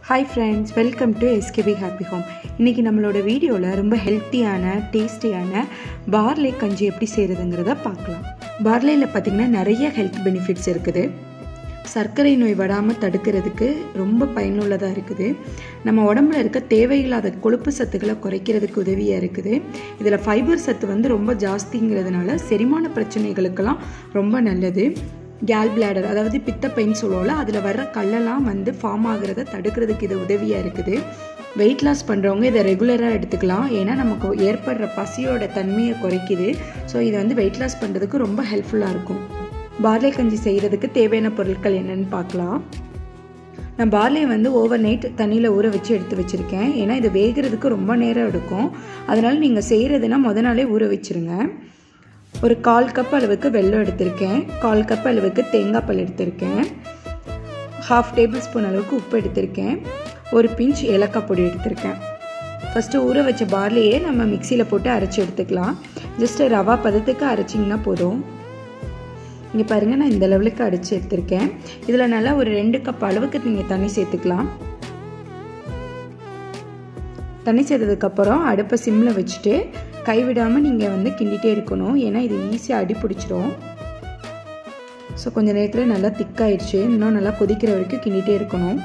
hi friends welcome to SKP happy home இன்றைக்கி நம்மளோட வீடியோவில் ரொம்ப ஹெல்த்தியான டேஸ்டியான பார்லே கஞ்சி எப்படி செய்கிறதுங்கிறத பார்க்கலாம் பார்லேயில் பார்த்திங்கன்னா நிறைய ஹெல்த் பெனிஃபிட்ஸ் இருக்குது சர்க்கரை நோய் வராமல் தடுக்கிறதுக்கு ரொம்ப பயனுள்ளதாக இருக்குது நம்ம உடம்புல இருக்க தேவையில்லாத கொழுப்பு சத்துக்களை குறைக்கிறதுக்கு உதவியாக இருக்குது இதில் ஃபைபர் சத்து வந்து ரொம்ப ஜாஸ்திங்கிறதுனால செரிமான பிரச்சனைகளுக்கெல்லாம் ரொம்ப நல்லது கேல் பிளாடர் அதாவது பித்தப்பைன்னு சொல்லுவோம்ல அதில் வர்ற கல்லெல்லாம் வந்து ஃபார்ம் ஆகிறத தடுக்கிறதுக்கு இது உதவியாக இருக்குது வெயிட் லாஸ் பண்ணுறவங்க இதை ரெகுலராக எடுத்துக்கலாம் ஏன்னா நமக்கு ஏற்படுற பசியோட தன்மையை குறைக்குது ஸோ இது வந்து வெயிட் லாஸ் பண்ணுறதுக்கு ரொம்ப ஹெல்ப்ஃபுல்லாக இருக்கும் பார்லே கஞ்சி செய்கிறதுக்கு தேவையான பொருட்கள் என்னென்னு பார்க்கலாம் நான் பார்லே வந்து ஓவர் நைட் தண்ணியில் ஊற வச்சு எடுத்து வச்சுருக்கேன் ஏன்னா இது வேகிறதுக்கு ரொம்ப நேரம் எடுக்கும் அதனால் நீங்கள் செய்கிறதுனா முத நாளே ஊற வச்சுருங்க ஒரு கால் கப் அளவுக்கு வெல்லம் எடுத்திருக்கேன் கால் கப் அளவுக்கு தேங்காய் பால் எடுத்திருக்கேன் ஹாஃப் டேபிள் ஸ்பூன் அளவுக்கு உப்பு எடுத்திருக்கேன் ஒரு பிஞ்ச் ஏலக்காய் பொடி எடுத்திருக்கேன் ஃபஸ்ட்டு ஊற வச்ச பார்லையே நம்ம மிக்சியில் போட்டு அரைச்சி எடுத்துக்கலாம் ஜஸ்ட்டு ரவா பதத்துக்கு அரைச்சிங்கன்னா போதும் இங்கே பாருங்கள் நான் இந்த லெவலுக்கு அடித்து எடுத்திருக்கேன் இதில் நல்லா ஒரு ரெண்டு கப் அளவுக்கு நீங்கள் தண்ணி சேர்த்துக்கலாம் தண்ணி சேர்த்ததுக்கப்புறம் அடுப்பை சிம்மில் வச்சுட்டு கைவிடாமல் நீங்கள் வந்து கிண்டிகிட்டே இருக்கணும் ஏன்னா இது ஈஸியாக அடி பிடிச்சிரும் ஸோ கொஞ்சம் நேரத்தில் நல்லா திக்காயிடுச்சு இன்னும் நல்லா கொதிக்கிற வரைக்கும் கிண்டிகிட்டே இருக்கணும்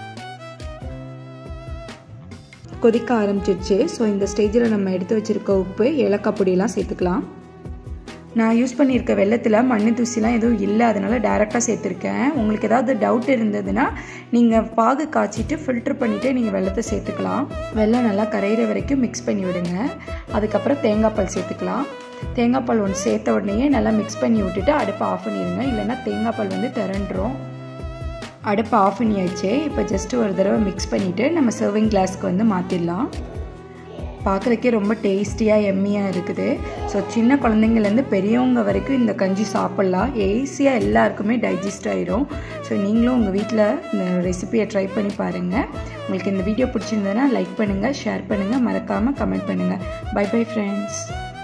கொதிக்க ஆரம்பிச்சிருச்சு ஸோ இந்த ஸ்டேஜில் நம்ம எடுத்து வச்சுருக்க உப்பு ஏலக்காய் பொடியெல்லாம் சேர்த்துக்கலாம் நான் யூஸ் பண்ணியிருக்க வெள்ளத்தில் மண்ணு தூசிலாம் எதுவும் இல்லை அதனால் டேரெக்டாக சேர்த்துருக்கேன் உங்களுக்கு ஏதாவது டவுட் இருந்ததுன்னா நீங்கள் பாகு காய்ச்சிட்டு ஃபில்ட்ரு பண்ணிவிட்டு நீங்கள் வெள்ளத்தை சேர்த்துக்கலாம் வெள்ளம் நல்லா கரையிற வரைக்கும் மிக்ஸ் பண்ணி விடுங்க அதுக்கப்புறம் தேங்காய் பால் சேர்த்துக்கலாம் தேங்காய் பால் ஒன்று சேர்த்த உடனேயே நல்லா மிக்ஸ் பண்ணி விட்டுட்டு அடுப்பை ஆஃப் பண்ணிடுங்க இல்லைன்னா தேங்காய் பால் வந்து திரண்டுரும் அடுப்பை ஆஃப் பண்ணியாச்சு இப்போ ஜஸ்ட்டு ஒரு தடவை மிக்ஸ் பண்ணிவிட்டு நம்ம சர்விங் கிளாஸ்க்கு வந்து மாற்றிடலாம் பார்க்குறக்கே ரொம்ப டேஸ்டியாக எம்மியாக இருக்குது ஸோ சின்ன குழந்தைங்கள்லேருந்து பெரியவங்க வரைக்கும் இந்த கஞ்சி சாப்பிட்லாம் ஈஸியாக எல்லாருக்குமே டைஜஸ்ட் ஆயிரும் ஸோ நீங்களும் உங்கள் வீட்டில் இந்த ரெசிபியை ட்ரை பண்ணி பாருங்கள் உங்களுக்கு இந்த வீடியோ பிடிச்சிருந்ததுன்னா லைக் பண்ணுங்கள் ஷேர் பண்ணுங்கள் மறக்காமல் கமெண்ட் பண்ணுங்கள் பை பை ஃப்ரெண்ட்ஸ்